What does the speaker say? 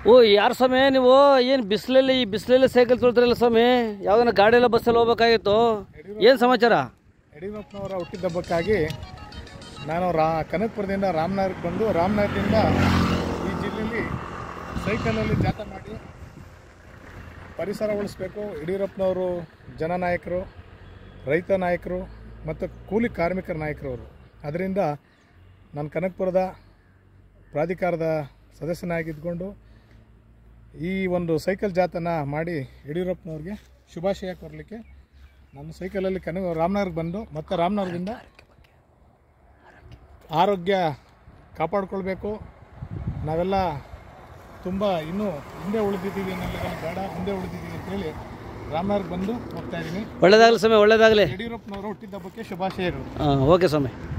ಓ ಯಾರು ಸ್ವಾಮಿ ನೀವು ಏನು ಬಿಸಿಲಲ್ಲಿ ಈ ಬಿಸಿಲಲ್ಲಿ ಸೈಕಲ್ ತೊಳ್ತಿರಲ್ಲ ಸ್ವಾಮಿ ಯಾವ್ದನ್ನ ಗಾಡಿಯೆಲ್ಲ ಬಸ್ಸಲ್ಲಿ ಹೋಗ್ಬೇಕಾಗಿತ್ತು ಏನು ಸಮಾಚಾರ ಯಡಿಯೂರಪ್ಪನವರ ಹುಟ್ಟಿದಬ್ಬಕ್ಕಾಗಿ ನಾನು ರಾ ಕನಕಪುರದಿಂದ ರಾಮನಗರಕ್ಕೆ ಬಂದು ರಾಮನಗರದಿಂದ ಈ ಜಿಲ್ಲೆಯಲ್ಲಿ ಸೈಕಲಲ್ಲಿ ಜಾಥಾ ಮಾಡಿ ಪರಿಸರ ಉಳಿಸ್ಬೇಕು ಯಡಿಯೂರಪ್ಪನವರು ಜನನಾಯಕರು ರೈತ ನಾಯಕರು ಮತ್ತು ಕೂಲಿ ಕಾರ್ಮಿಕರ ನಾಯಕರು ಅವರು ಅದರಿಂದ ನಾನು ಕನಕಪುರದ ಪ್ರಾಧಿಕಾರದ ಸದಸ್ಯನಾಗಿದ್ದುಕೊಂಡು ಈ ಒಂದು ಸೈಕಲ್ ಜಾಥಾನ ಮಾಡಿ ಯಡಿಯೂರಪ್ಪನವ್ರಿಗೆ ಶುಭಾಶಯ ಕೋರಲಿಕ್ಕೆ ನಾನು ಸೈಕಲಲ್ಲಿ ಕನ ರಾಮನಗರಕ್ಕೆ ಬಂದು ಮತ್ತೆ ರಾಮನಗರದಿಂದ ಆರೋಗ್ಯ ಕಾಪಾಡ್ಕೊಳ್ಬೇಕು ನಾವೆಲ್ಲ ತುಂಬ ಇನ್ನೂ ಹಿಂದೆ ಉಳಿದಿದ್ದೀವಿ ಅನ್ನೋದೆಲ್ಲ ಬೇಡ ಮುಂದೆ ಉಳಿದಿದ್ದೀವಿ ಅಂತೇಳಿ ರಾಮನಗರಕ್ಕೆ ಬಂದು ಹೋಗ್ತಾ ಇದ್ದೀನಿ ಒಳ್ಳೇದಾಗಲಿ ಸ್ವಾಮಿ ಒಳ್ಳೇದಾಗಲಿ ಯಡಿಯೂರಪ್ಪನವರು ಹುಟ್ಟಿದ್ದಬ್ಬಕ್ಕೆ ಶುಭಾಶಯಗಳು ಹಾಂ ಓಕೆ ಸ್ವಾಮಿ